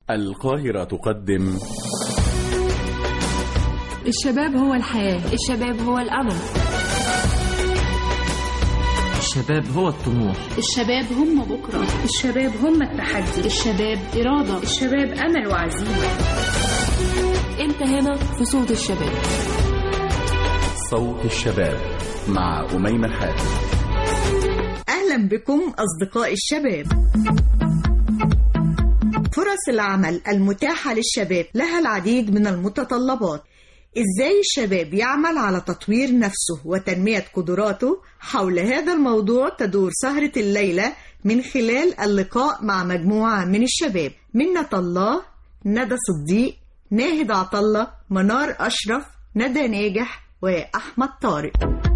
القاهرة تقدم الشباب هو الحياة الشباب هو الأمل الشباب هو الطموح الشباب هم بكرة الشباب هم التحدي الشباب إرادة الشباب أمل وعزيمة أنت هنا في صوت الشباب صوت الشباب مع أميمة حاتم أهلا بكم أصدقاء الشباب فرص العمل المتاحة للشباب لها العديد من المتطلبات إزاي الشباب يعمل على تطوير نفسه وتنمية قدراته حول هذا الموضوع تدور سهرة الليلة من خلال اللقاء مع مجموعة من الشباب منة الله ندى صديق ناهد عطلة منار أشرف ندى ناجح وأحمد طارق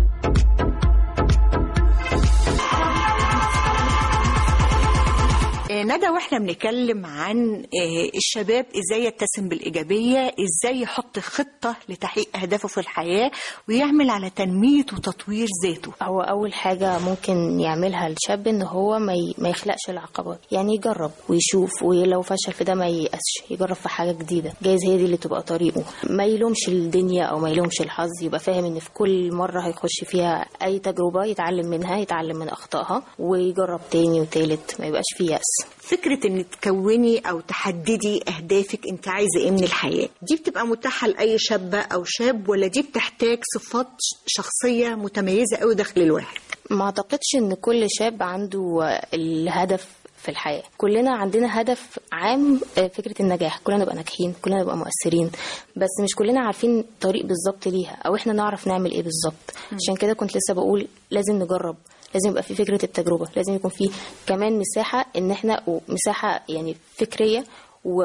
ندى واحنا بنتكلم عن الشباب ازاي يتسم بالايجابيه ازاي يحط خطه لتحقيق اهدافه في الحياه ويعمل على تنميه وتطوير ذاته هو اول حاجه ممكن يعملها الشاب ان هو ما ي- ما يخلقش العقبات يعني يجرب ويشوف ولو فشل في ده ما ييأسش يجرب في حاجه جديده جايز هي دي اللي تبقى طريقه ما يلومش الدنيا او ما يلومش الحظ يبقى فاهم ان في كل مره هيخش فيها اي تجربه يتعلم منها يتعلم من اخطائها ويجرب تاني وتالت ما يبقاش فيه يأس فكره ان تكوني او تحددي اهدافك انت عايزه ايه من الحياه دي بتبقى متاحه لاي شابه او شاب ولا دي بتحتاج صفات شخصيه متميزه قوي داخل الواحد ما اعتقدش ان كل شاب عنده الهدف في الحياة كلنا عندنا هدف عام آه، فكرة النجاح كلنا نبقى ناجحين كلنا نبقى مؤثرين بس مش كلنا عارفين طريق بالظبط ليها او احنا نعرف نعمل ايه بالظبط عشان كده كنت لسه بقول لازم نجرب لازم يبقى في فكرة التجربة لازم يكون في كمان مساحة ان احنا مساحة يعني فكرية و...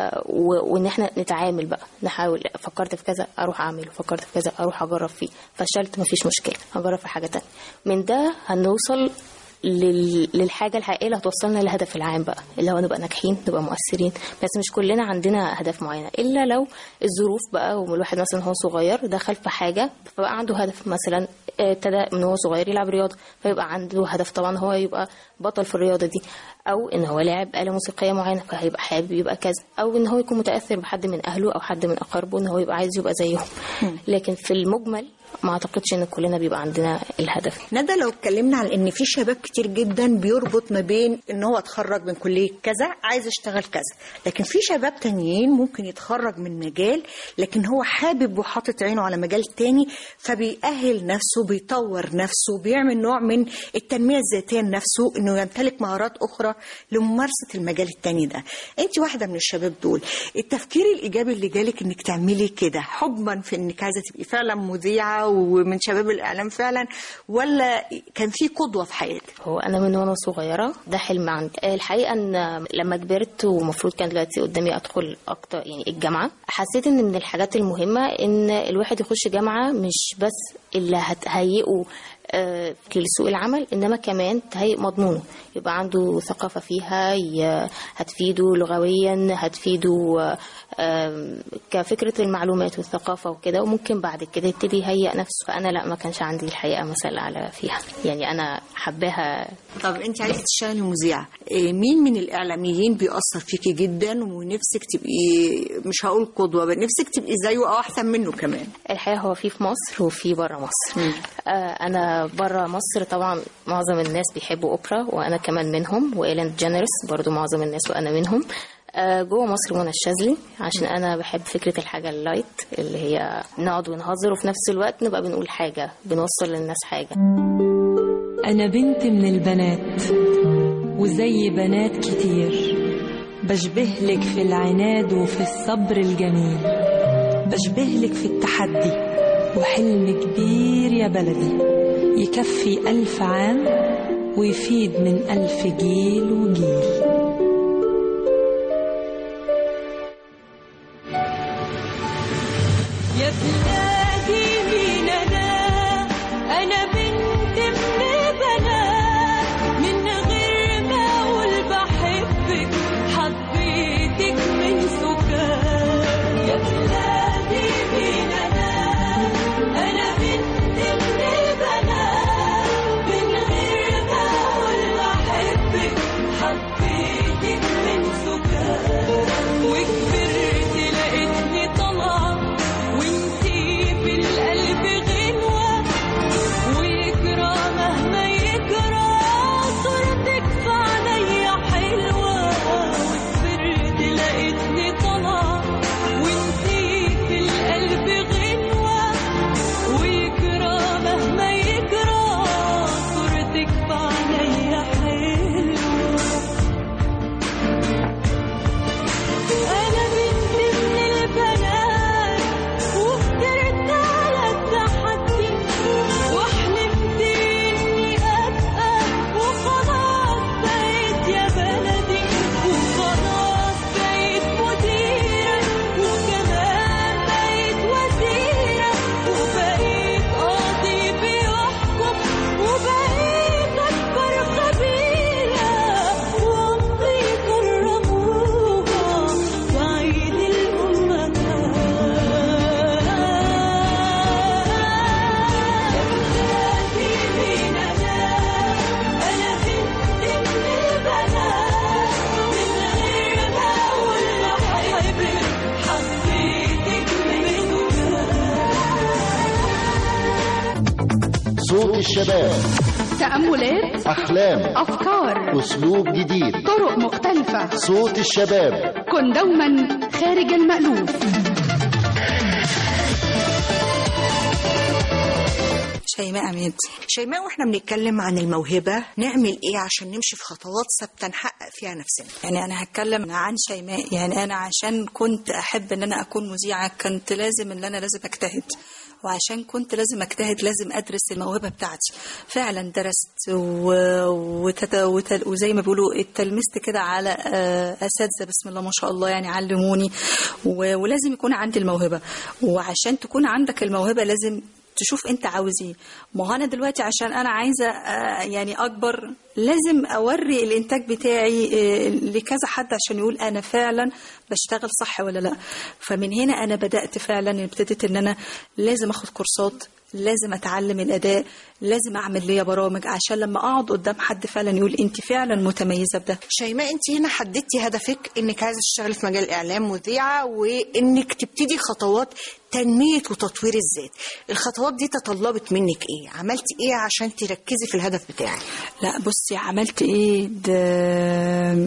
و... وان احنا نتعامل بقى نحاول فكرت في كذا اروح اعمله فكرت في كذا اروح اجرب فيه فشلت مفيش مشكله هجرب في حاجه تانية من ده هنوصل لل... للحاجه الحقيقيه اللي هتوصلنا للهدف العام بقى اللي هو نبقى ناجحين نبقى مؤثرين بس مش كلنا عندنا اهداف معينه الا لو الظروف بقى والواحد مثلا هو صغير دخل في حاجه فبقى عنده هدف مثلا آه، ابتدى من هو صغير يلعب رياضه فيبقى عنده هدف طبعا هو يبقى بطل في الرياضه دي او ان هو لاعب آلة موسيقية معينة فهيبقى حابب يبقى كذا او ان هو يكون متأثر بحد من اهله او حد من اقاربه ان هو يبقى عايز يبقى زيهم لكن في المجمل ما اعتقدش ان كلنا بيبقى عندنا الهدف ندى لو اتكلمنا عن ان في شباب كتير جدا بيربط ما بين ان هو اتخرج من كليه كذا عايز اشتغل كذا لكن في شباب تانيين ممكن يتخرج من مجال لكن هو حابب وحاطط عينه على مجال تاني فبيأهل نفسه بيطور نفسه بيعمل نوع من التنميه الذاتيه لنفسه انه يمتلك مهارات اخرى لممارسه المجال التاني ده انت واحده من الشباب دول التفكير الايجابي اللي جالك انك تعملي كده حبا في انك عايزه تبقي فعلا مذيعه ومن شباب الاعلام فعلا ولا كان في قدوه في حياتك هو انا من وانا صغيره ده حلم عندي الحقيقه ان لما كبرت ومفروض كان دلوقتي قدامي ادخل اكتر يعني الجامعه حسيت ان من الحاجات المهمه ان الواحد يخش جامعه مش بس اللي هتهيئه آه، لسوق العمل انما كمان تهيئ مضمونه يبقى عنده ثقافه فيها ي- هتفيده لغويا هتفيده آه، آم، كفكره المعلومات والثقافه وكده وممكن بعد كده يبتدي يهيئ نفسه فانا لا ما كانش عندي الحقيقه مثل اعلى فيها يعني انا حباها طب انت عايزه تشتغلي مذيعه إيه، مين من الاعلاميين بيأثر فيكي جدا ونفسك تبقي مش هقول قدوه بس نفسك تبقي زيه او احسن منه كمان الحقيقه هو في في مصر وفي بره مصر آه انا بره مصر طبعا معظم الناس بيحبوا اوبرا وانا كمان منهم وايلان جينيرس برضو معظم الناس وانا منهم آه جوه مصر منى الشاذلي عشان انا بحب فكره الحاجه اللايت اللي هي نقعد ونهزر وفي نفس الوقت نبقى بنقول حاجه بنوصل للناس حاجه أنا بنت من البنات وزي بنات كتير بشبهلك في العناد وفي الصبر الجميل بشبهلك في التحدي وحلم كبير يا بلدي يكفي ألف عام ويفيد من ألف جيل وجيل يا بلادي مين انا انا بنت من البنات من غير ما اقول بحبك حبيتك من سكان يا بلادي مين انا انا بنت من البنات من غير ما اقول بحبك حبيتك من سكان خلتني طالعة وانتي في القلب غنوة ويجرى مهما يجرى صورتك بعينيا حلوة أنا بنت من البنات وقدرت على التحدي وحلمت إني أبقى وخلاص بقيت يا بلدي وخلاص بقيت مديرة وكمان بقيت وزيرة وبقيت قاضي بيحكم وبقيت أكبر قبيلة وأمضي كرموها وعيد الأمهات من أنا أنا بنت من البنات من غير ما أقول بحبك حبيتك من صوت الشباب تأملات أحلام أفكار أسلوب جديد طرق مختلفة صوت الشباب كن دوما خارج المألوف شيماء عماد شيماء واحنا بنتكلم عن الموهبة نعمل ايه عشان نمشي في خطوات ثابتة نحقق فيها نفسنا يعني انا هتكلم عن شيماء يعني انا عشان كنت احب ان انا اكون مذيعه كنت لازم ان انا لازم اجتهد وعشان كنت لازم اجتهد لازم ادرس الموهبه بتاعتي فعلا درست و... وتت... وت... وزي ما بيقولوا اتلمست كده على آه، اساتذه بسم الله ما شاء الله يعني علموني و... ولازم يكون عندي الموهبه وعشان تكون عندك الموهبه لازم تشوف انت عاوز ايه ما هو انا دلوقتي عشان انا عايزه آه، يعني اكبر لازم اوري الانتاج بتاعي آه، لكذا حد عشان يقول انا فعلا بشتغل صح ولا لا فمن هنا انا بدات فعلا ابتديت ان انا لازم اخد كورسات لازم اتعلم الاداء لازم اعمل ليا برامج عشان لما اقعد قدام حد فعلا يقول انت فعلا متميزه بده شيماء انت هنا حددتي هدفك انك عايزه تشتغلي في مجال الاعلام مذيعه وانك تبتدي خطوات تنميه وتطوير الذات الخطوات دي تطلبت منك ايه عملتي ايه عشان تركزي في الهدف بتاعك لا بصي عملت ايه ده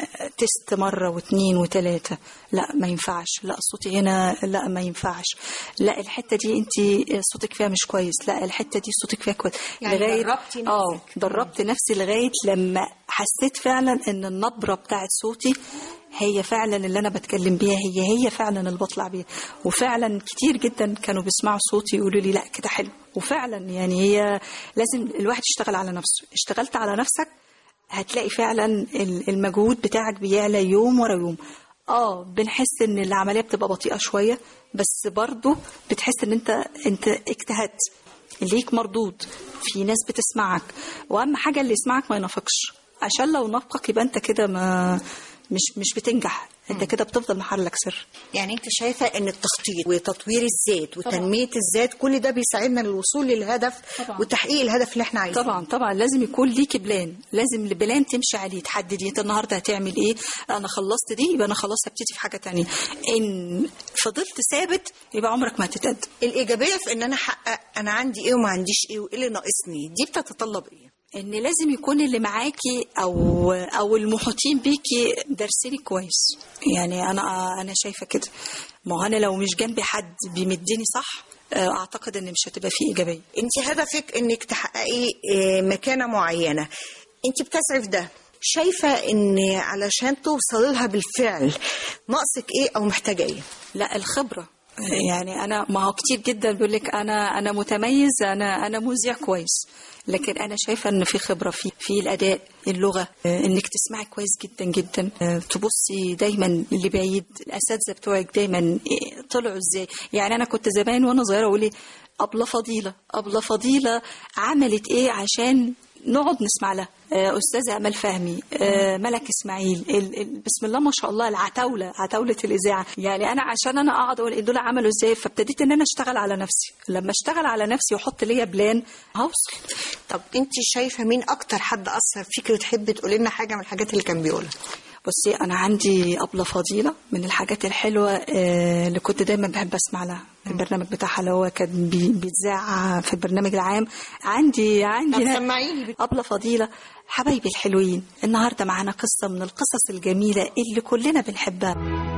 تست مرة واتنين وتلاتة لا ما ينفعش لا صوتي هنا لا ما ينفعش لا الحتة دي انت صوتك فيها مش كويس لا الحتة دي صوتك فيها كويس يعني دربتي نفسك. اه دربت نفسي لغاية لما حسيت فعلا ان النبرة بتاعت صوتي هي فعلا اللي انا بتكلم بيها هي هي فعلا اللي بطلع بيها وفعلا كتير جدا كانوا بيسمعوا صوتي يقولوا لي لا كده حلو وفعلا يعني هي لازم الواحد يشتغل على نفسه اشتغلت على نفسك هتلاقي فعلا ال- المجهود بتاعك بيعلى يوم ورا يوم اه بنحس ان العمليه بتبقى بطيئه شويه بس برضو بتحس ان انت انت اجتهدت ليك مردود في ناس بتسمعك واهم حاجه اللي يسمعك ما ينافقش عشان لو نافقك يبقى انت كده ما مش مش بتنجح انت كده بتفضل محلك سر يعني انت شايفه ان التخطيط وتطوير الذات وتنميه الذات كل ده بيساعدنا للوصول للهدف طبعاً. وتحقيق الهدف اللي احنا عايزينه طبعا طبعا لازم يكون ليكي بلان لازم البلان تمشي عليه تحددي انت النهارده هتعمل ايه انا خلصت دي يبقى انا خلاص هبتدي في حاجه تانية ان فضلت ثابت يبقى عمرك ما هتتقدم الايجابيه في ان انا احقق انا عندي ايه وما عنديش ايه وايه اللي ناقصني دي بتتطلب ايه ان لازم يكون اللي معاكي او او المحيطين بيكي دارسيني كويس يعني انا انا شايفه كده ما هو انا لو مش جنبي حد بيمدني صح آه، اعتقد ان مش هتبقى فيه ايجابيه انت هدفك انك تحققي آه، مكانه معينه انت بتسعي في ده شايفه ان علشان توصلي لها بالفعل ناقصك ايه او محتاجه ايه لا الخبره يعني انا ما هو كتير جدا بيقول لك انا انا متميز انا انا مذيع كويس لكن انا شايفه ان في خبره في في الاداء اللغه آه، انك تسمعي كويس جدا جدا آه، تبصي دايما اللي بعيد الاساتذه بتوعك دايما آه، طلعوا ازاي يعني انا كنت زمان وانا صغيره اقول إيه، ابله فضيله ابله فضيله عملت ايه عشان نقعد نسمع لها آه، استاذه امال فهمي آه، ملك اسماعيل ال- ال- بسم الله ما شاء الله العتاوله عتاوله الاذاعه يعني انا عشان انا اقعد اقول إيه دول عملوا ازاي فابتديت ان انا اشتغل على نفسي لما اشتغل على نفسي واحط ليا بلان هوصل طب انت شايفه مين اكتر حد اثر فيك وتحبي تقولي لنا حاجه من الحاجات اللي كان بيقولها بصي انا عندي ابله فضيله من الحاجات الحلوه آه، اللي كنت دايما بحب اسمع لها البرنامج بتاعها اللي هو كان بي- بيتذاع في البرنامج العام عندي عندي طب سمعيني. أبلة فضيلة حبايبي الحلوين النهاردة معانا قصة من القصص الجميلة اللي كلنا بنحبها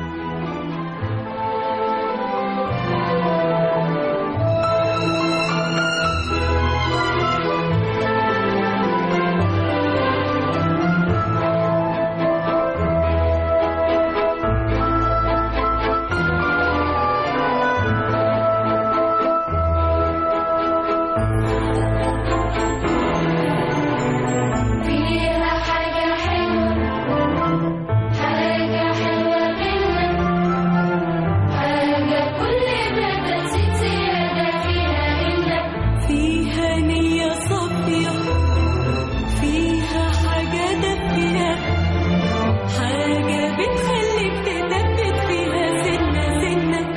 فيها حاجة حلوة حاجة حلوة منك حاجة كل ما تزيد زيادة فيها إنك فيها نية صافية فيها حاجة دافية حاجة بتخليك تثبت فيها سنة سنة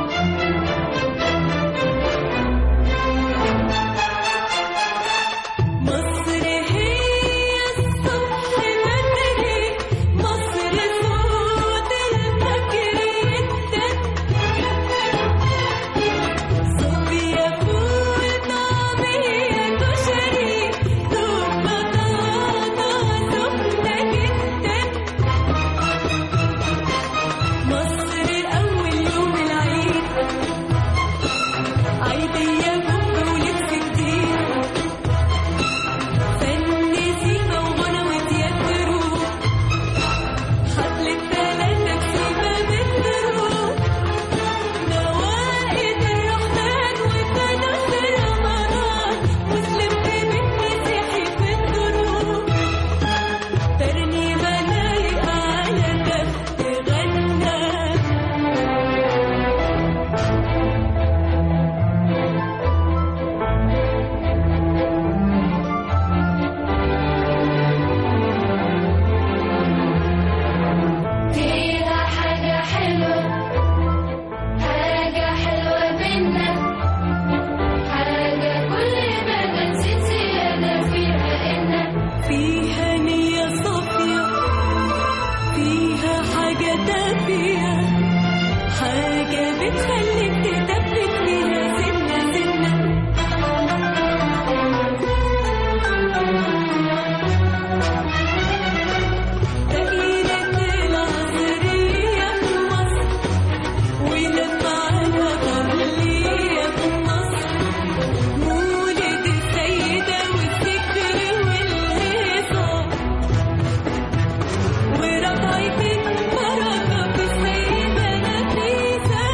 مصر هي الصبح بدري مصر صوت الفجر يدك صوفيا فول طعمية كشري دوب بطاطا سخنة جدا مصر أول يوم العيد عيدية بومب ولبس جديد فن سيما وغنى وتياترو حفلة تلاتة سيما بالدروب موائد الرحمن وتنس رمضان مسلم ببيت مسيحي في الدروب ترنيمة لايقة على تخت غنى فيها حاجة حلوة حاجة حلوة منك حاجة كل ما تزيد زيادة فيها إنك فيها نية صافية فيها حاجة دافية حاجة بتخليك تثبت فيها سنة سنة دقيقة العصرية في مصر ولما على قبلية في مصر مولد السيدة والذكر والهيصة ورفعت البركة في السيدة نفيسة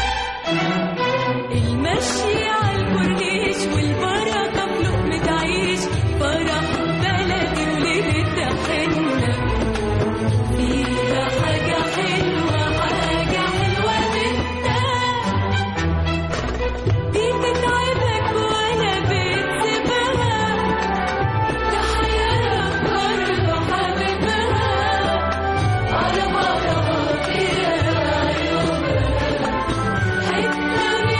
المشي على الكورنيش والبركة في لقمة عيش فرح بلدي وليلة حنة فيها حاجة حلوة حاجة حلوة منها دي بتعبك ولا بتسيبها تحيرك برضه حبيبها على مرة فيها عيوبها حتة من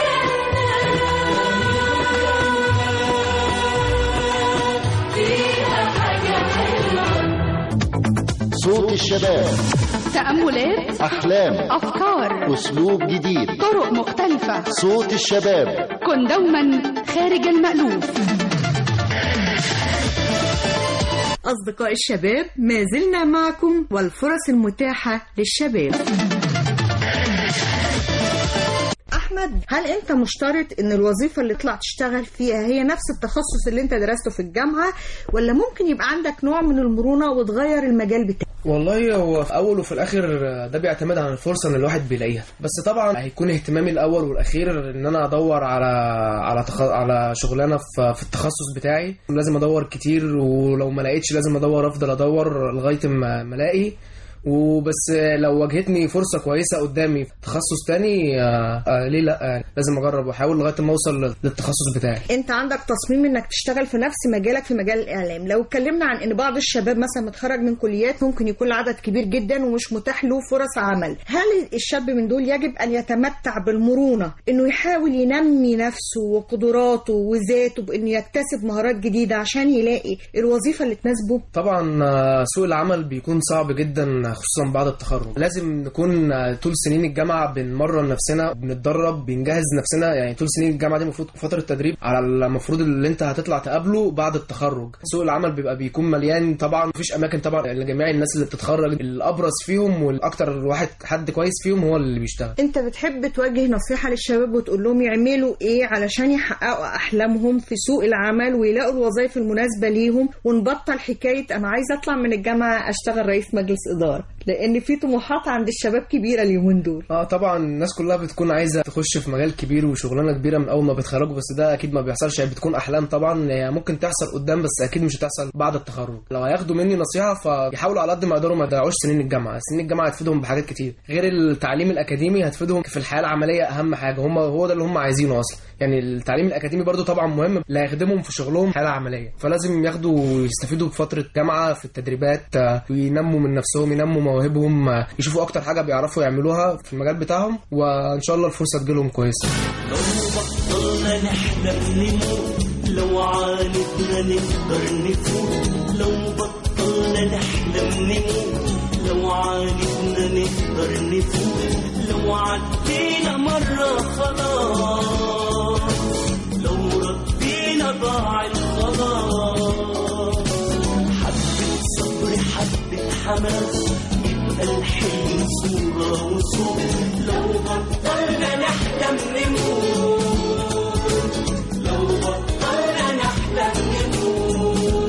الجنة فيها حاجة حلوة صوت الشباب تأملات أحلام أفكار أسلوب جديد طرق مختلفة صوت الشباب كن دوما خارج المألوف أصدقاء الشباب ما زلنا معكم والفرص المتاحة للشباب أحمد هل أنت مشترط إن الوظيفة اللي طلع تشتغل فيها هي نفس التخصص اللي أنت درسته في الجامعة ولا ممكن يبقى عندك نوع من المرونة وتغير المجال بتاعك؟ والله هو في اول وفي الاخر ده بيعتمد على الفرصه اللي الواحد بيلاقيها بس طبعا هيكون اهتمامي الاول والاخير ان انا ادور على على تخ... على شغلانه في... في التخصص بتاعي لازم ادور كتير ولو ما لقيتش لازم ادور افضل ادور لغايه ما ما الاقي وبس لو واجهتني فرصه كويسه قدامي في تخصص تاني آه آه ليه لا يعني لازم اجرب واحاول لغايه ما اوصل للتخصص بتاعي انت عندك تصميم انك تشتغل في نفس مجالك في مجال الاعلام لو اتكلمنا عن ان بعض الشباب مثلا متخرج من كليات ممكن يكون عدد كبير جدا ومش متاح له فرص عمل هل الشاب من دول يجب ان يتمتع بالمرونه انه يحاول ينمي نفسه وقدراته وذاته بانه يكتسب مهارات جديده عشان يلاقي الوظيفه اللي تناسبه طبعا آه، سوق العمل بيكون صعب جدا خصوصا بعد التخرج لازم نكون طول سنين الجامعه بنمرن نفسنا بنتدرب بنجهز نفسنا يعني طول سنين الجامعه دي المفروض فتره تدريب على المفروض اللي انت هتطلع تقابله بعد التخرج سوق العمل بيبقى بيكون مليان طبعا مفيش اماكن طبعا لجميع الناس اللي بتتخرج الابرز فيهم والاكتر واحد حد كويس فيهم هو اللي بيشتغل انت بتحب توجه نصيحة للشباب وتقول لهم يعملوا ايه علشان يحققوا احلامهم في سوق العمل ويلاقوا الوظائف المناسبة ليهم ونبطل حكاية انا عايز اطلع من الجامعة اشتغل رئيس مجلس ادارة لان في طموحات عند الشباب كبيرة اليومين دول اه طبعا الناس كلها بتكون عايزه تخش في مجال كبير وشغلانه كبيره من اول ما بيتخرجوا بس ده اكيد ما بيحصلش يعني بتكون احلام طبعا هي ممكن تحصل قدام بس اكيد مش هتحصل بعد التخرج لو هياخدوا مني نصيحه فيحاولوا على قد ما يقدروا ما يضيعوش سنين الجامعه سنين الجامعه هتفيدهم بحاجات كتير غير التعليم الاكاديمي هتفيدهم في الحياه العمليه اهم حاجه هم هو ده اللي هم عايزينه اصلا يعني التعليم الاكاديمي برضو طبعا مهم لا يخدمهم في شغلهم حاله عمليه فلازم ياخدوا ويستفيدوا بفتره جامعه في التدريبات آه، وينموا من نفسهم ينموا مواهبهم آه، يشوفوا اكتر حاجه بيعرفوا يعملوها في المجال بتاعهم وان شاء الله الفرصه تجيلهم كويسه بطلنا نحلم نموت لو عاندنا نقدر نفوت لو بطلنا نحلم نموت لو عاندنا نقدر نفوت لو عدينا مرة خلاص لو ردينا ضاع الخلاص حبة صبر حبة حماس يبقى الحلم صورة وصوت لو بطلنا نحلم نموت لو بطلنا نحلم نموت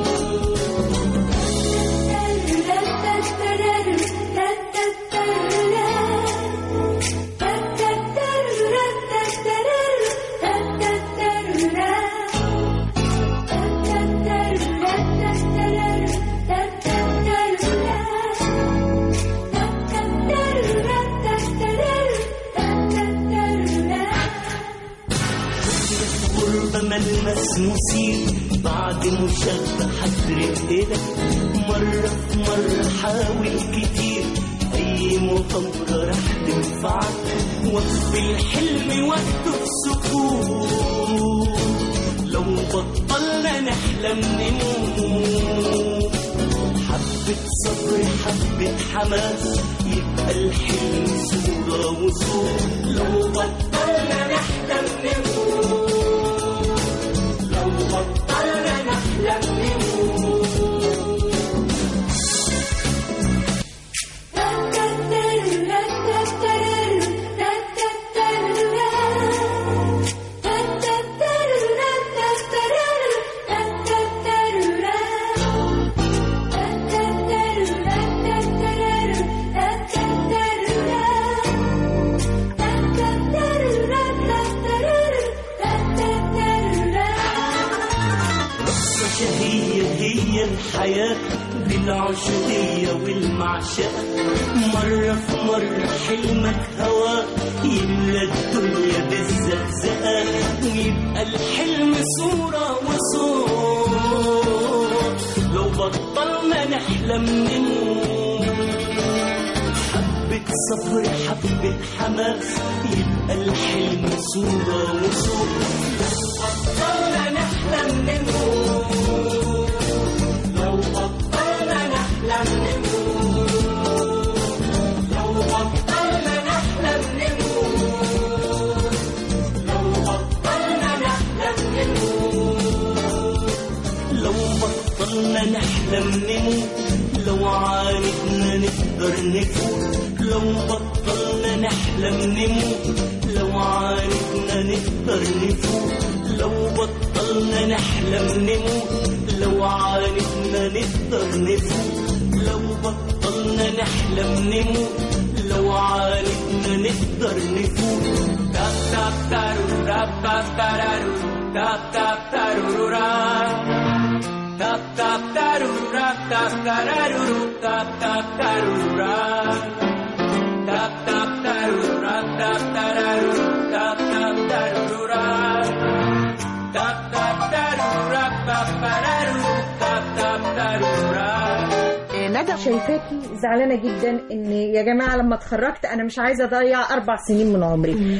غربة ملمس مثير بعد مشبحة رقدك مرة في مرة حاول كتير أي مغامرة رح تنفعك وقف الحلم وقته في سكوت لو بطلنا نحلم نموت حبة صبر حبة حماس يبقى الحلم صورة وصوت لو بطلنا نحلم نموت لو بطلنا نحلم نموت رقصة شهية هي الحياة بالعشقية والمعشقة مرة في مرة حلمك هوا يملى الدنيا بالزقزقة ويبقى الحلم صورة وصوت لو بطلنا نحلم نموت حبة صبر حبة حماس يبقى الحلم صورة وصوت بطلنا نحلم نموت لو بطلنا نحلم نموت لو بطلنا نحلم نموت لو بطلنا نحلم نموت لو بطلنا نحلم نموت لو عاندنا نقدر نفوت لو بطلنا نحلم نموت لو عاندنا نقدر نفوت لو بطلنا نحلم نموت لو عاندنا نقدر نفوت لو بطلنا نحلم نموت لو عاندنا نقدر نفوت تاب تاب تارو راب تاب تارارو تاب تاب تارو راب tap tap taruru rap tap tararuru tap tap taruru rap tap tap taruru rap tap tararuru tap tap taruru rap tap tap taruru rap tap tararuru tap tap taruru rap ندى شايفاكي زعلانه جدا ان يا جماعه لما اتخرجت انا مش عايزه اضيع اربع سنين من عمري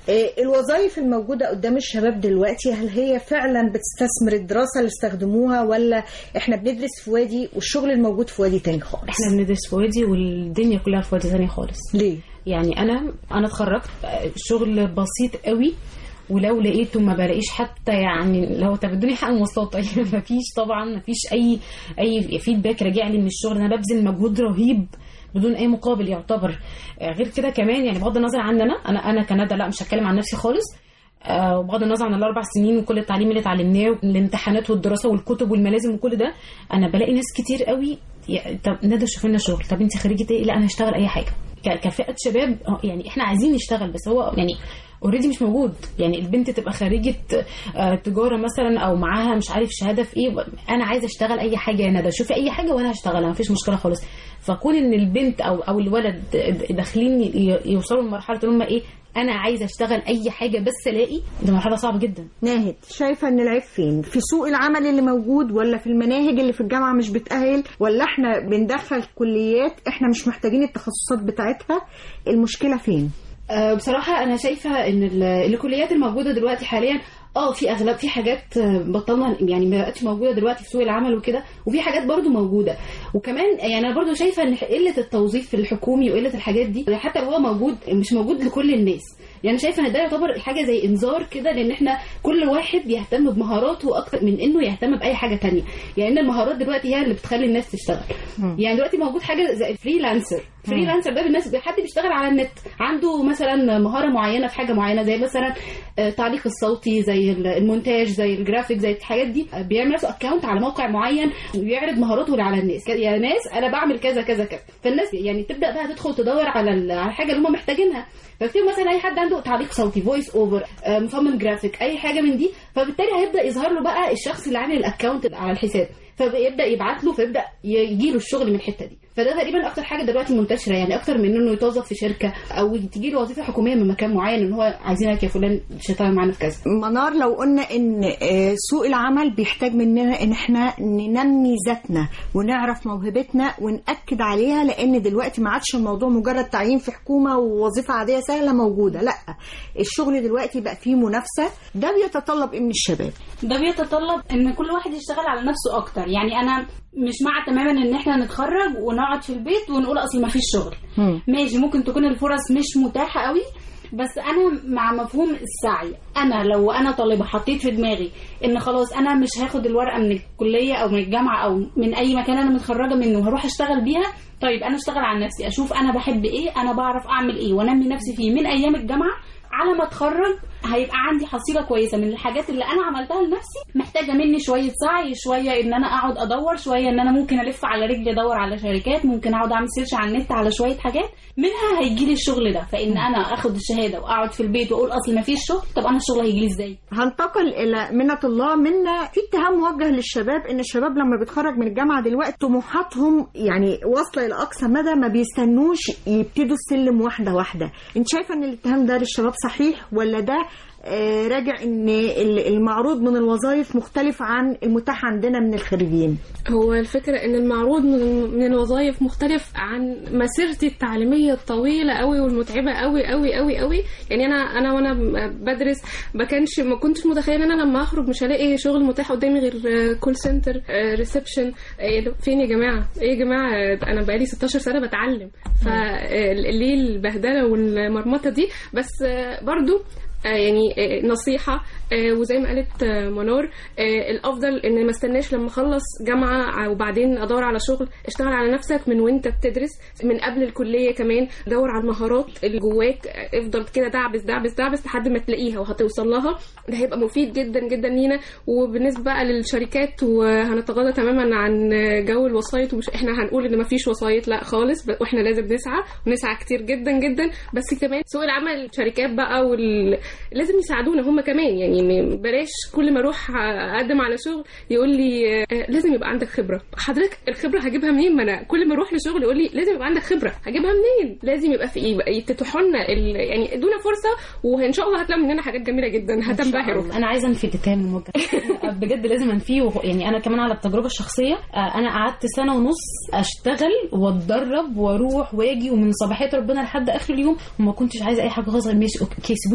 آه، الوظائف الموجودة قدام الشباب دلوقتي هل هي فعلا بتستثمر الدراسة اللي استخدموها ولا احنا بندرس في وادي والشغل الموجود في وادي تاني خالص احنا بندرس في وادي والدنيا كلها في وادي تاني خالص ليه يعني انا انا اتخرجت آه، شغل بسيط قوي ولو لقيته ما بلاقيش حتى يعني لو طب ادوني حق مواصلات طيب مفيش طبعا مفيش اي اي فيدباك راجع لي من الشغل انا ببذل مجهود رهيب بدون اي مقابل يعتبر آه، غير كده كمان يعني بغض النظر عن انا انا انا كندى لا مش هتكلم عن نفسي خالص آه، وبغض النظر عن الاربع سنين وكل التعليم اللي اتعلمناه والامتحانات والدراسه والكتب والملازم وكل ده انا بلاقي ناس كتير قوي يا- طب ندى شوف لنا شغل طب انت خريجه ايه لا انا هشتغل اي حاجه ك- كفئه شباب آه، يعني احنا عايزين نشتغل بس هو يعني اوريدي مش موجود يعني البنت تبقى خريجه آه، تجاره مثلا او معاها مش عارف شهاده في ايه انا عايزه اشتغل اي حاجه يا ندى شوفي اي حاجه وانا هشتغلها مفيش مشكله خالص فكون ان البنت او او الولد داخلين ي- يوصلوا لمرحله ان هم ايه انا عايزه اشتغل اي حاجه بس الاقي دي مرحله صعبه جدا ناهد شايفة ان العيب فين في سوق العمل اللي موجود ولا في المناهج اللي في الجامعة مش بتأهل ولا احنا بندخل كليات احنا مش محتاجين التخصصات بتاعتها المشكلة فين أه، بصراحة أنا شايفة إن ال- الكليات الموجودة دلوقتي حاليا اه في اغلب في حاجات آه، بطلنا يعني ما بقتش موجوده دلوقتي في سوق العمل وكده وفي حاجات برضو موجوده وكمان يعني انا برضو شايفه ان قله التوظيف في الحكومي وقله الحاجات دي حتى لو هو موجود مش موجود لكل الناس يعني شايفه ان ده يعتبر حاجه زي انذار كده لان احنا كل واحد يهتم بمهاراته اكتر من انه يهتم باي حاجه تانية يعني المهارات دلوقتي هي اللي بتخلي الناس تشتغل يعني دلوقتي موجود حاجه زي الفريلانسر فريلانسر ده الناس حد بيشتغل على النت عنده مثلا مهاره معينه في حاجه معينه زي مثلا آه، التعليق الصوتي زي المونتاج زي الجرافيك زي الحاجات دي آه، بيعمل نفسه اكونت على موقع معين ويعرض مهاراته على الناس يا ناس انا بعمل كذا كذا كذا فالناس يعني تبدا بقى تدخل تدور على ال- على الحاجه اللي هم محتاجينها ففي مثلا اي حد عنده تعليق صوتي فويس اوفر مصمم جرافيك اي حاجه من دي فبالتالي هيبدا يظهر له بقى الشخص اللي عامل الاكونت على الحساب فيبدا يبعت له فيبدا يجي له الشغل من الحته دي فده تقريبا اكتر حاجه دلوقتي منتشره يعني اكتر من انه يتوظف في شركه او تجي له وظيفه حكوميه من مكان معين ان هو عايزينك يا فلان تشتغل معانا في كذا منار لو قلنا ان آه، سوق العمل بيحتاج مننا ان احنا ننمي ذاتنا ونعرف موهبتنا ونأكد عليها لان دلوقتي ما عادش الموضوع مجرد تعيين في حكومة ووظيفة عادية سهلة موجودة لا الشغل دلوقتي بقى فيه منافسة ده بيتطلب ايه من الشباب ده بيتطلب ان كل واحد يشتغل على نفسه اكتر يعني انا مش مع تماما ان احنا نتخرج ونقعد في البيت ونقول اصل ما فيش شغل ماشي ممكن تكون الفرص مش متاحه قوي بس انا مع مفهوم السعي انا لو انا طالبه حطيت في دماغي ان خلاص انا مش هاخد الورقه من الكليه او من الجامعه او من اي مكان انا متخرجه منه هروح اشتغل بيها طيب انا اشتغل على نفسي اشوف انا بحب ايه انا بعرف اعمل ايه وانمي نفسي فيه من ايام الجامعه على ما اتخرج هيبقى عندي حصيله كويسه من الحاجات اللي انا عملتها لنفسي محتاجه مني شويه سعي شويه ان انا اقعد ادور شويه ان انا ممكن الف على رجلي ادور على شركات ممكن اقعد اعمل سيرش على النت على شويه حاجات منها هيجي لي الشغل ده فان انا اخد الشهاده واقعد في البيت واقول اصل ما فيش شغل طب انا الشغل هيجي لي ازاي هنتقل الى منة الله منا في اتهام موجه للشباب ان الشباب لما بيتخرج من الجامعه دلوقتي طموحاتهم يعني واصله الى اقصى مدى ما بيستنوش يبتدوا السلم واحده واحده انت شايفه ان الاتهام ده للشباب صحيح ولا ده آه، راجع ان ال- المعروض من الوظائف مختلف عن المتاح عندنا من الخريجين هو الفكرة ان المعروض من من الوظائف مختلف عن مسيرتي التعليمية الطويلة قوي والمتعبة قوي قوي قوي قوي يعني انا انا وانا بدرس ما كانش ما كنتش متخيله ان انا لما اخرج مش هلاقي شغل متاح قدامي غير كول سنتر ريسبشن فين يا جماعة ايه يا جماعة انا بقالي 16 سنة بتعلم فليه البهدلة والمرمطة دي بس آه، برضو آه، يعني آه، نصيحة آه، وزي ما قالت آه، منار آه، الأفضل إن ما استناش لما أخلص جامعة وبعدين أدور على شغل اشتغل على نفسك من وأنت بتدرس من قبل الكلية كمان دور على المهارات اللي جواك آه، افضل كده دعبس دعبس دعبس لحد ما تلاقيها وهتوصل لها ده هيبقى مفيد جدا جدا لينا وبالنسبة بقى للشركات وهنتغاضى تماما عن جو الوسايط ومش احنا هنقول ان مفيش وسايط لا خالص ب- واحنا لازم نسعى ونسعى كتير جدا جدا بس كمان سوق العمل الشركات بقى وال... لازم يساعدونا هم كمان يعني م- بلاش كل ما اروح اقدم على شغل يقول لي آه، لازم يبقى عندك خبره حضرتك الخبره هجيبها منين ما انا كل ما اروح لشغل يقول لي لازم يبقى عندك خبره هجيبها منين لازم يبقى في ايه يتيحوا لنا ال... يعني ادونا فرصه وان شاء الله هتلاقوا مننا حاجات جميله جدا هتنبهروا انا عايزه انفي الاتهام الموجه بجد لازم انفيه وهو- يعني انا كمان على التجربه الشخصيه آه، انا قعدت سنه ونص اشتغل واتدرب واروح واجي ومن صباحيه ربنا لحد اخر اليوم وما كنتش عايزه اي حاجه خالص غير ماشي اوكي سيبوني اتعلم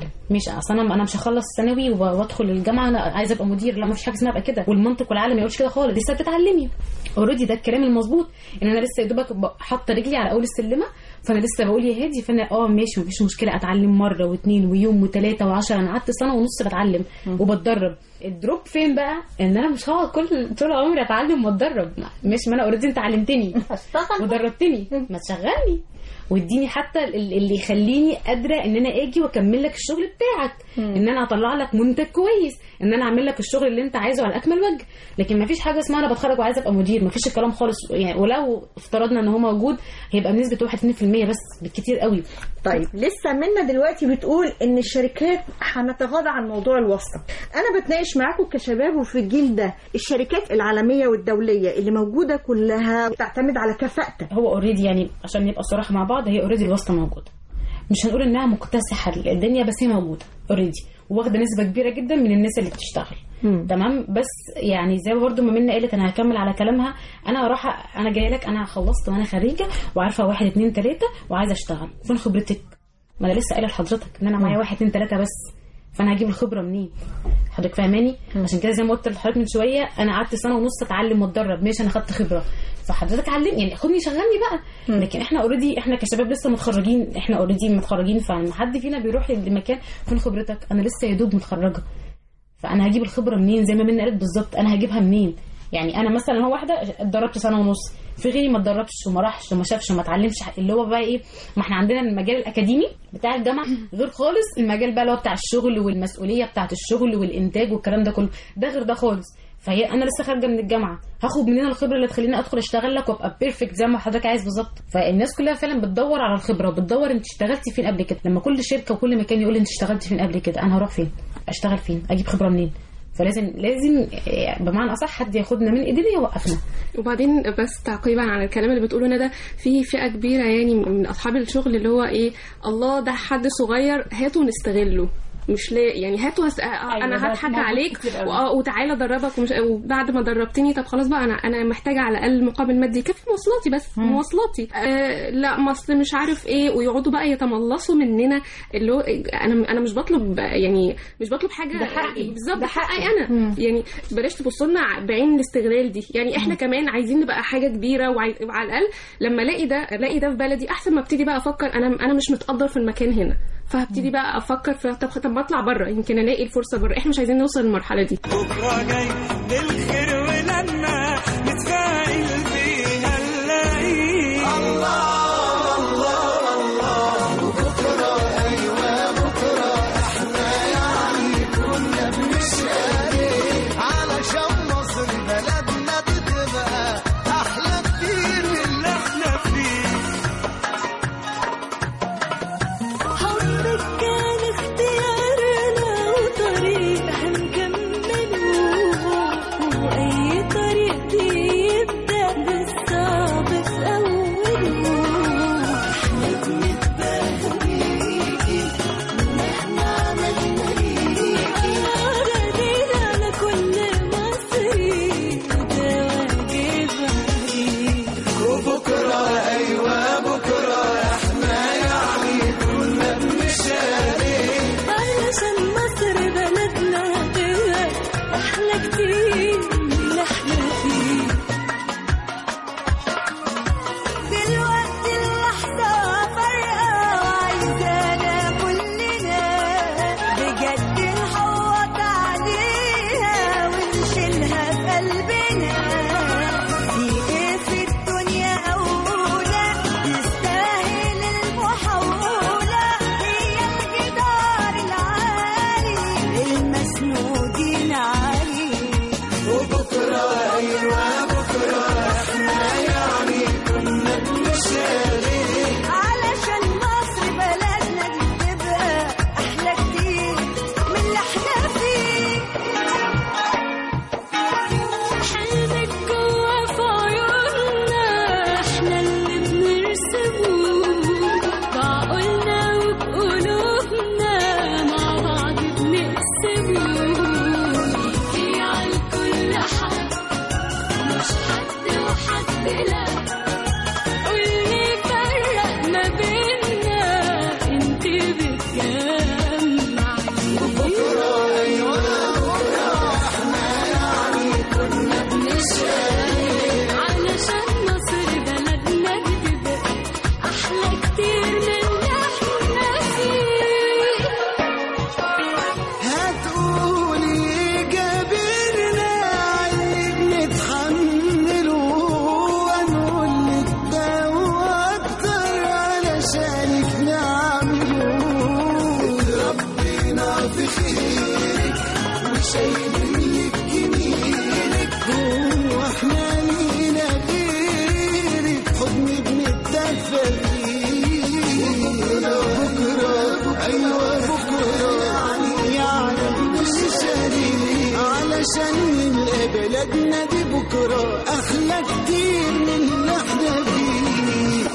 مش اصل انا انا مش هخلص ثانوي وب- وادخل الجامعه انا عايزه ابقى مدير لا ما فيش حاجه اسمها ابقى كده والمنطق والعقل ما يقولش كده خالص لسه بتتعلمي اوريدي ده الكلام المظبوط ان انا لسه يا دوبك ب- حاطه رجلي على اول السلمه فانا لسه بقول يا هادي فانا اه ماشي مفيش مشكله اتعلم مره واثنين ويوم وثلاثه وعشرة انا قعدت سنه ونص بتعلم وبتدرب الدروب فين بقى ان انا مش هقعد كل طول عمري اتعلم واتدرب مش ما انا اوريدي انت علمتني ودربتني ما تشغلني واديني حتى ال- اللي يخليني قادره ان انا اجي واكمل لك الشغل بتاعك ان انا اطلع لك منتج كويس ان انا اعمل لك الشغل اللي انت عايزه على اكمل وجه لكن ما فيش حاجه اسمها انا بتخرج وعايزه ابقى مدير ما فيش الكلام خالص يعني ولو افترضنا ان هو موجود هيبقى بنسبه 1 2% بس بالكتير قوي طيب لسه منا دلوقتي بتقول ان الشركات هنتغاضى عن موضوع الواسطه انا بتناقش معاكم كشباب وفي الجيل ده الشركات العالميه والدوليه اللي موجوده كلها بتعتمد على كفاءتك هو اوريدي يعني عشان نبقى صراحه مع بعض هي اوريدي الواسطه موجوده مش هنقول انها مكتسحه الدنيا بس هي موجوده اوريدي واخده نسبه كبيره جدا من الناس اللي بتشتغل تمام بس يعني زي ما برضو ما منى قالت انا هكمل على كلامها انا رايحه انا جايه لك انا خلصت وانا خريجه وعارفه واحد اتنين تلاته وعايزه اشتغل فين خبرتك؟ ما انا لسه قايله لحضرتك ان انا معايا واحد اتنين تلاته بس فانا هجيب الخبره منين؟ حضرتك فاهماني؟ عشان كده زي ما قلت لحضرتك من شويه انا قعدت سنه ونص اتعلم واتدرب ماشي انا خدت خبره فحضرتك علمني يعني خدني شغلني بقى لكن احنا اوريدي احنا كشباب لسه متخرجين احنا اوريدي متخرجين فما حد فينا بيروح لمكان فين خبرتك انا لسه يا دوب متخرجه فانا هجيب الخبره منين زي ما منى قالت بالظبط انا هجيبها منين يعني انا مثلا هو واحده اتدربت سنه ونص في غيري ما اتدربش وما راحش وما شافش وما اتعلمش اللي هو بقى ايه ما احنا عندنا المجال الاكاديمي بتاع الجامعه غير خالص المجال بقى اللي هو بتاع الشغل والمسؤوليه بتاعه الشغل والانتاج والكلام ده كله ده غير ده خالص فهي انا لسه خارجه من الجامعه هاخد منين الخبره اللي تخليني ادخل اشتغل لك وابقى بيرفكت زي ما حضرتك عايز بالظبط فالناس كلها فعلا بتدور على الخبره وبتدور انت اشتغلتي فين قبل كده لما كل شركه وكل مكان يقول لي انت اشتغلتي فين قبل كده انا هروح فين اشتغل فين اجيب خبره منين فلازم لازم آه، بمعنى اصح حد ياخدنا من ايدينا يوقفنا وبعدين بس تعقيبا على الكلام اللي بتقوله ندى في فئه كبيره يعني من اصحاب الشغل اللي هو ايه الله ده حد صغير هاته نستغله مش لا يعني هاتوا هس... أيوة انا ده هضحك موجود عليك كتير قوي. واه وتعالى ادربك ومش وبعد ما دربتني طب خلاص بقى انا انا محتاجه على الاقل مقابل مادي يكفي مواصلاتي بس مواصلاتي آه لا ما اصل مش عارف ايه ويقعدوا بقى يتملصوا مننا اللي هو انا انا مش بطلب يعني مش بطلب حاجه ده حقي. بالظبط ده ده حقي انا يعني بلاش تبصوا لنا بعين الاستغلال دي يعني احنا كمان عايزين نبقى حاجه كبيره وعاي... وعلى الاقل لما الاقي ده الاقي ده في بلدي احسن ما ابتدي بقى افكر انا انا مش متقدر في المكان هنا فهبتدي بقى افكر في طب طب ما اطلع بره يمكن الاقي الفرصه بره احنا مش عايزين نوصل للمرحله دي بكرة جاي بالخير ولما نتفائل بيها نلاقيه الله الله الله وبكرة أيوة بكرة احنا يعني كنا بنشقى علشان مصر بلدنا بتبقى أحلى كتير من اللي احنا فيه حبك كان اختيارنا وطريق هنكمله وأي شايلين جميلك هو احنا لينا غيرك حضني بنتدفى فيه بكرة أيوة بكرة يعني يعني مش شارين علشان نلقى بلدنا دي بكرة أحلى كتير من اللي احنا فيه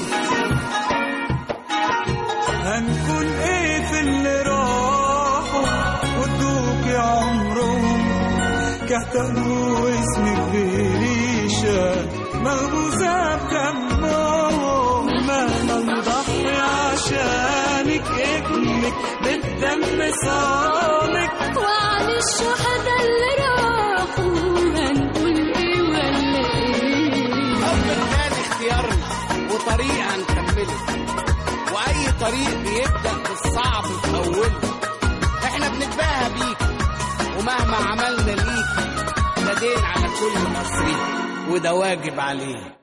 هنكون ايه في اللي راحوا ودوك يا عمرهم كتبوا اسمك بريشة مغروزة بدمهم مهما نضحي عشانك ابنك بالدم صامك وعن الشهداء اللي راحوا هنقول ايه ولا ايه أفضل اختيارنا وطريقة نكمله وأي طريق بيبدأ بالصعب في أوله إحنا بنتباهى بيك ومهما عملنا ليك ده دين على كل مصري وده واجب عليه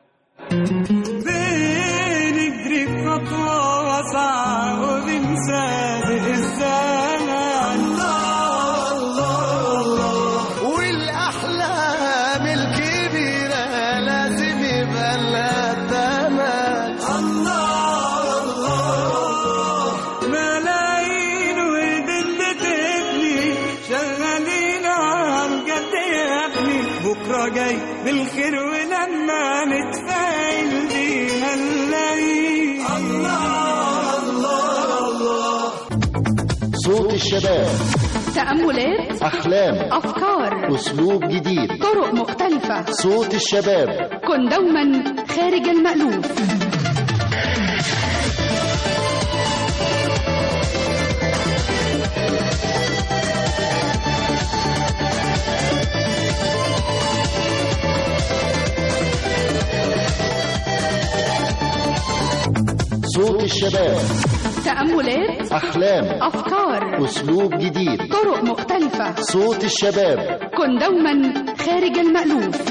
بنجري خطوة واسعة وبنسابق الزمن الله الله الله والأحلام الكبيرة لازم يبقى لها تمن الله الله ملايين وايدين بتبني شغالين على الجد يا ابني بكره جاي بالخير ولما نتفائل بيها نلاقي الله الله الله صوت الشباب تأملات أحلام أفكار أسلوب جديد طرق مختلفة صوت الشباب كن دوما خارج المألوف صوت الشباب تأملات أحلام أفكار أسلوب جديد طرق مختلفة صوت الشباب كن دوما خارج المألوف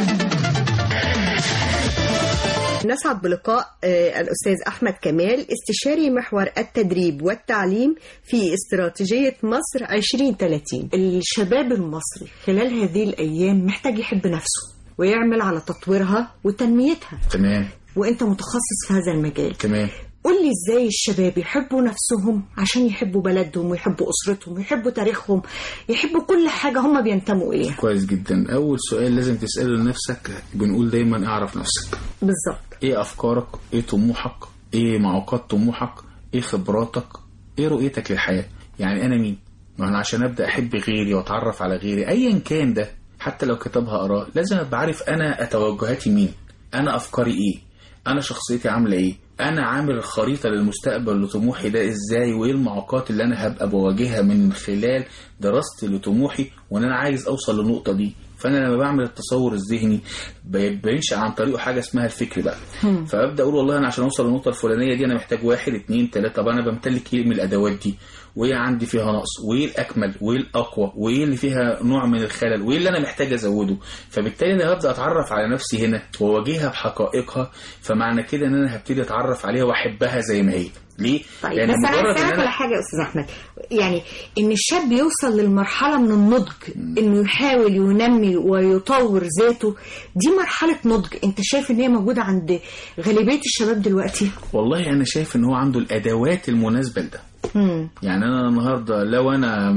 نسعد بلقاء آه، الأستاذ أحمد كمال استشاري محور التدريب والتعليم في استراتيجية مصر 2030 الشباب المصري خلال هذه الأيام محتاج يحب نفسه ويعمل على تطويرها وتنميتها تمام وانت متخصص في هذا المجال تمام قول لي ازاي الشباب يحبوا نفسهم عشان يحبوا بلدهم ويحبوا اسرتهم ويحبوا تاريخهم يحبوا كل حاجه هم بينتموا اليها كويس جدا اول سؤال لازم تساله لنفسك بنقول دايما اعرف نفسك بالظبط ايه افكارك ايه طموحك ايه معوقات طموحك ايه خبراتك ايه رؤيتك للحياه يعني انا مين ما انا عشان ابدا احب غيري واتعرف على غيري ايا كان ده حتى لو كتبها اراء لازم ابقى عارف انا توجهاتي مين انا افكاري ايه انا شخصيتي عامله ايه انا عامل الخريطه للمستقبل لطموحي ده ازاي وايه المعوقات اللي انا هبقى بواجهها من خلال دراستي لطموحي وان انا عايز اوصل للنقطه دي فانا لما بعمل التصور الذهني بينشا عن طريقه حاجه اسمها الفكر بقى فابدا اقول والله انا عشان اوصل للنقطه الفلانيه دي انا محتاج واحد اتنين تلاته طب انا بمتلك ايه من الادوات دي وايه عندي فيها نقص وايه الاكمل وايه الاقوى وايه اللي فيها نوع من الخلل وايه اللي انا محتاج ازوده فبالتالي انا هبدا اتعرف على نفسي هنا واواجهها بحقائقها فمعنى كده ان انا هبتدي اتعرف عليها واحبها زي ما هي ليه؟ طيب بس انا اسالك على حاجه يا استاذ احمد يعني ان الشاب يوصل للمرحله من النضج انه يحاول ينمي ويطور ذاته دي مرحله نضج انت شايف ان هي موجوده عند غالبيه الشباب دلوقتي والله انا شايف ان هو عنده الادوات المناسبه لده مم. يعني انا النهارده لو انا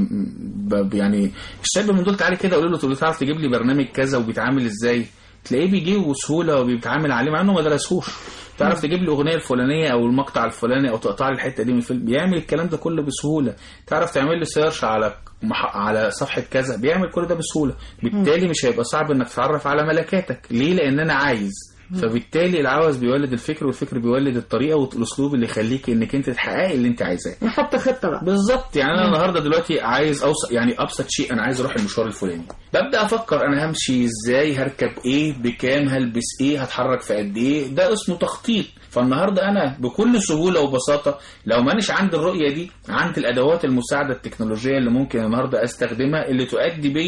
ب- يعني الشاب من دول تعالى كده قول له تقول له تعرف تجيب لي برنامج كذا وبيتعامل ازاي تلاقيه بيجيبه بسهوله وبيتعامل عليه مع انه ما درسهوش تعرف تجيب لي الاغنيه الفلانيه او المقطع الفلاني او تقطع لي الحته دي من الفيلم بيعمل الكلام ده كله بسهوله تعرف تعمل لي سيرش على مح... على صفحه كذا بيعمل كل ده بسهوله بالتالي مش هيبقى صعب انك تتعرف على ملكاتك ليه لان انا عايز فبالتالي العوز بيولد الفكر والفكر بيولد الطريقه والاسلوب اللي يخليك انك انت تحققي اللي انت عايزاه نحط خطه بقى بالظبط يعني انا مم. النهارده دلوقتي عايز اوصل يعني ابسط شيء انا عايز اروح المشوار الفلاني ببدا افكر انا همشي ازاي هركب ايه بكام هلبس ايه هتحرك في قد ايه ده اسمه تخطيط فالنهارده انا بكل سهوله وبساطه لو مانيش عندي الرؤيه دي عندي الادوات المساعده التكنولوجيه اللي ممكن النهارده استخدمها اللي تؤدي بيا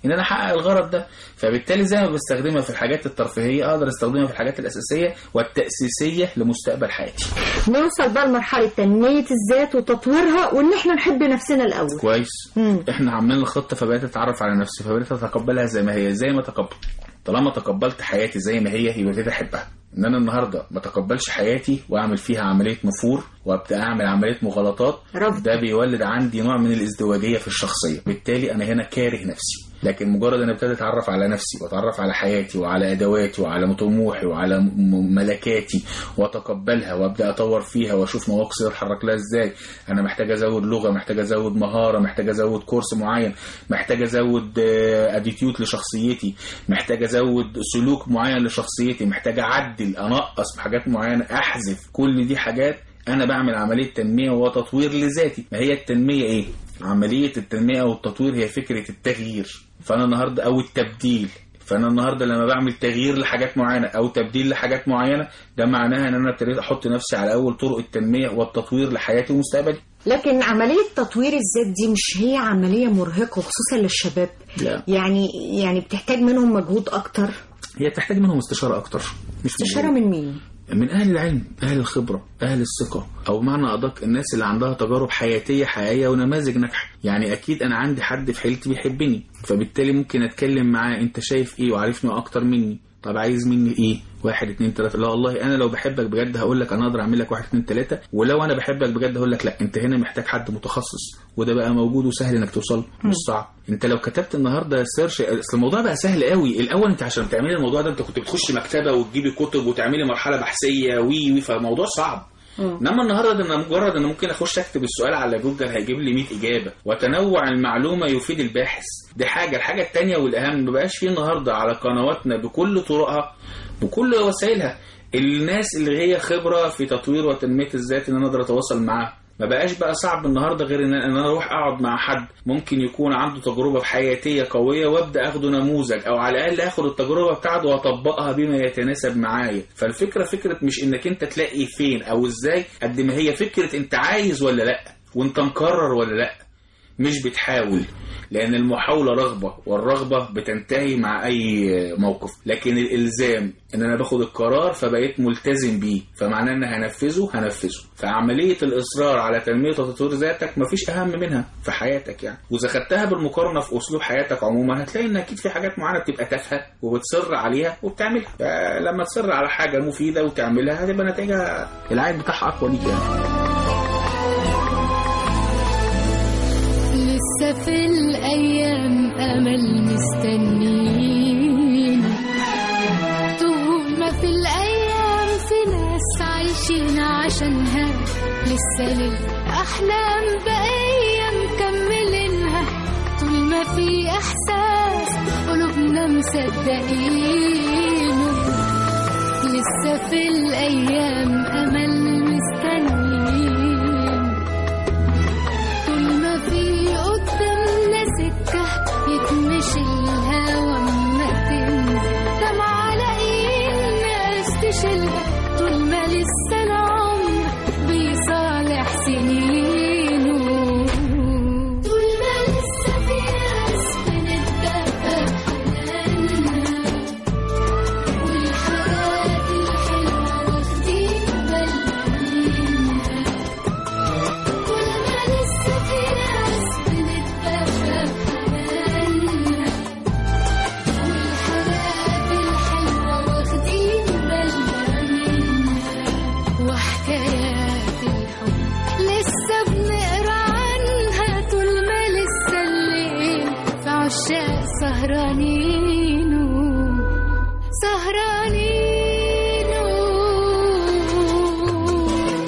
ان انا احقق الغرض ده فبالتالي زي ما بستخدمها في الحاجات الترفيهيه اقدر استخدمها في الحاجات الاساسيه والتاسيسيه لمستقبل حياتي نوصل بقى لمرحلة تنمية الذات وتطويرها وإن إحنا نحب نفسنا الأول كويس احنا عاملين الخطه فبقيت اتعرف على نفسي فبقيت اتقبلها زي ما هي زي ما تقبل طالما تقبلت حياتي زي ما هي يبقى ابتدي احبها ان انا النهارده ما تقبلش حياتي واعمل فيها عمليه نفور وابدا اعمل عمليه مغالطات ده بيولد عندي نوع من الازدواجيه في الشخصيه بالتالي انا هنا كاره نفسي لكن مجرد ان ابتدي اتعرف على نفسي واتعرف على حياتي وعلى ادواتي وعلى طموحي وعلى م- ملكاتي واتقبلها وابدا اطور فيها واشوف مواقفي اتحرك لها ازاي انا محتاج ازود لغه محتاج ازود مهاره محتاج ازود كورس معين محتاج ازود اديتيود لشخصيتي محتاج ازود سلوك معين لشخصيتي محتاج اعدل انقص حاجات معينه احذف كل دي حاجات انا بعمل عمليه تنميه وتطوير لذاتي ما هي التنميه ايه عمليه التنميه او التطوير هي فكره التغيير فانا النهارده او التبديل فانا النهارده لما بعمل تغيير لحاجات معينه او تبديل لحاجات معينه ده معناها ان انا ابتديت احط نفسي على اول طرق التنميه والتطوير لحياتي ومستقبلي لكن عملية تطوير الذات دي مش هي عملية مرهقة خصوصا للشباب لا يعني يعني بتحتاج منهم مجهود أكتر هي بتحتاج منهم استشاره اكتر مش استشارة مجهود. من مين؟ من اهل العلم اهل الخبره اهل الثقه او معنى ادق الناس اللي عندها تجارب حياتيه حقيقيه ونماذج ناجحه يعني اكيد انا عندي حد في حيلتي بيحبني فبالتالي ممكن اتكلم معاه انت شايف ايه وعارفني اكتر مني طب عايز مني ايه واحد اتنين تلاته لا والله انا لو بحبك بجد هقول لك انا اقدر اعمل لك واحد اتنين تلاته ولو انا بحبك بجد هقول لك لا انت هنا محتاج حد متخصص وده بقى موجود وسهل انك توصل مش صعب انت لو كتبت النهارده سيرش اصل الموضوع بقى سهل قوي الاول انت عشان تعملي الموضوع ده انت كنت بتخش مكتبه وتجيبي كتب وتعملي مرحله بحثيه وي وي فالموضوع صعب انما النهارده ده انا مجرد ان ممكن اخش اكتب السؤال على جوجل هيجيب لي 100 اجابه وتنوع المعلومه يفيد الباحث دي حاجه الحاجه الثانيه والاهم ما بقاش فيه النهارده على قنواتنا بكل طرقها بكل وسائلها الناس اللي هي خبره في تطوير وتنميه الذات ان انا اقدر اتواصل معاها ما بقاش بقى صعب النهارده غير ان ان انا اروح اقعد مع حد ممكن يكون عنده تجربه حياتيه قويه وابدا اخده نموذج او على الاقل اخد التجربه بتاعته واطبقها بما يتناسب معايا فالفكره فكره مش انك انت تلاقي فين او ازاي قد ما هي فكره انت عايز ولا لا وانت مقرر ولا لا مش بتحاول لان المحاوله رغبه والرغبه بتنتهي مع اي موقف لكن الالزام ان انا باخد القرار فبقيت ملتزم بيه فمعناه ان هنفذه هنفذه فعمليه الاصرار على تنميه وتطوير ذاتك مفيش اهم منها في حياتك يعني واذا خدتها بالمقارنه في اسلوب حياتك عموما هتلاقي ان اكيد في حاجات معينه بتبقى تافهه وبتصر عليها وبتعملها فلما تصر على حاجه مفيده وتعملها هتبقى نتيجه العائد بتاعها اقوى ليك يعني لسه في الأيام أمل مستنين طول ما في الأيام في ناس عايشين عشانها لسه للأحلام بقية مكملينها طول ما في إحساس قلوبنا مصدقينه لسه في الأيام أمل مستنين طول ما في قدامنا سكة يتمشي الهوا ما تنزل دمعة لاقيين ناس تشيلها طول ما لسه العمر بيصالح سنينه طول ما لسه في ناس بنتدفى بحنانها والحاجات الحلوة واخدين بالنا منها كل ما لسه في ناس بنتدفى بحنانها والحاجات الحلوة واخدين بالنا منها وحكايات الحب لسه بنقرا عنها طول ما لسه الليل في عشاق سهرانين سهرانين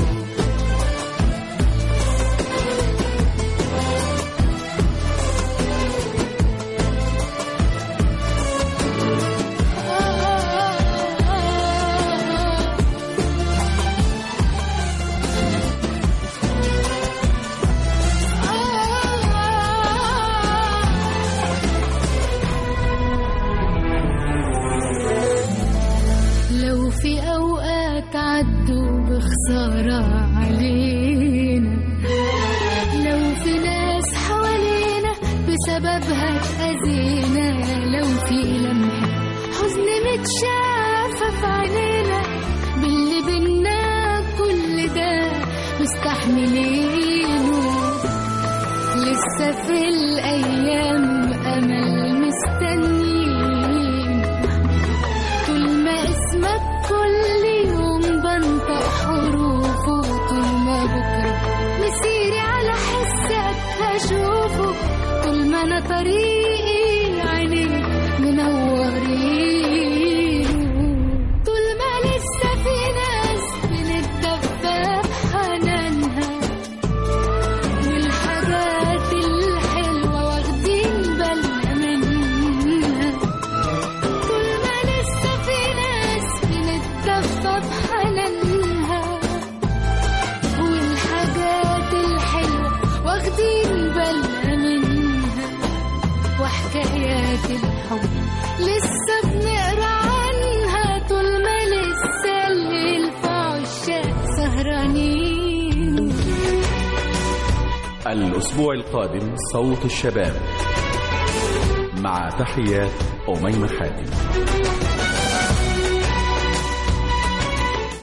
بسببها اتأذينا لو في لمحة حزن متشافة في عينينا باللي بينا كل ده مستحملينه لسه في الأيام أمل مستنيين طول ما اسمك كل يوم بنطق حروفه طول ما بكرة مسيري على حسك هشوفه طول ما أنا طريقي عينيك منورين طول ما لسه في ناس بنتدفى بحنانها والحاجات الحلوة واخدين بالنا منها طول ما لسه في ناس بنتدفى بحنانها والحاجات الحلوة واخدين بالنا منها وحكايات الحب لسه بنقرا عنها طول ما لسه الليل في عشاق سهرانين الأسبوع القادم صوت الشباب مع تحيات أميمة حاتم